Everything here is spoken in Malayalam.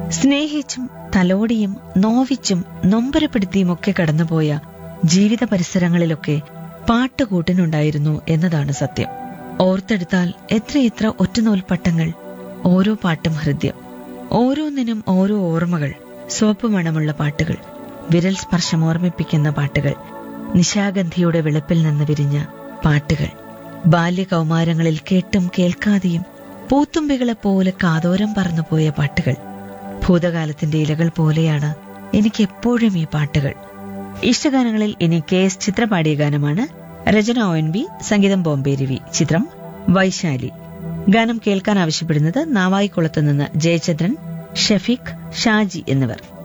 സ്നേഹിച്ചും തലോടിയും നോവിച്ചും നൊമ്പരപ്പെടുത്തിയും ഒക്കെ കടന്നുപോയ ജീവിത പരിസരങ്ങളിലൊക്കെ പാട്ടുകൂട്ടിനുണ്ടായിരുന്നു എന്നതാണ് സത്യം ഓർത്തെടുത്താൽ എത്രയെത്ര ഒറ്റനൂൽപ്പട്ടങ്ങൾ ഓരോ പാട്ടും ഹൃദ്യം ഓരോന്നിനും ഓരോ ഓർമ്മകൾ സോപ്പ് മണമുള്ള പാട്ടുകൾ വിരൽ സ്പർശം ഓർമ്മിപ്പിക്കുന്ന പാട്ടുകൾ നിശാഗന്ധിയുടെ വെളുപ്പിൽ നിന്ന് വിരിഞ്ഞ പാട്ടുകൾ ബാല്യകൗമാരങ്ങളിൽ കേട്ടും കേൾക്കാതെയും പൂത്തുമ്പികളെ പോലെ കാതോരം പറന്നുപോയ പാട്ടുകൾ ഭൂതകാലത്തിന്റെ ഇലകൾ പോലെയാണ് എനിക്ക് എപ്പോഴും ഈ പാട്ടുകൾ ഇഷ്ടഗാനങ്ങളിൽ ഇനി കെ എസ് ചിത്ര പാടിയ ഗാനമാണ് രചന ഒ എൻ ബി സംഗീതം ബോംബെ രവി ചിത്രം വൈശാലി ഗാനം കേൾക്കാൻ ആവശ്യപ്പെടുന്നത് നാവായിക്കുളത്ത് നിന്ന് ജയചന്ദ്രൻ ഷഫീഖ് ഷാജി എന്നിവർ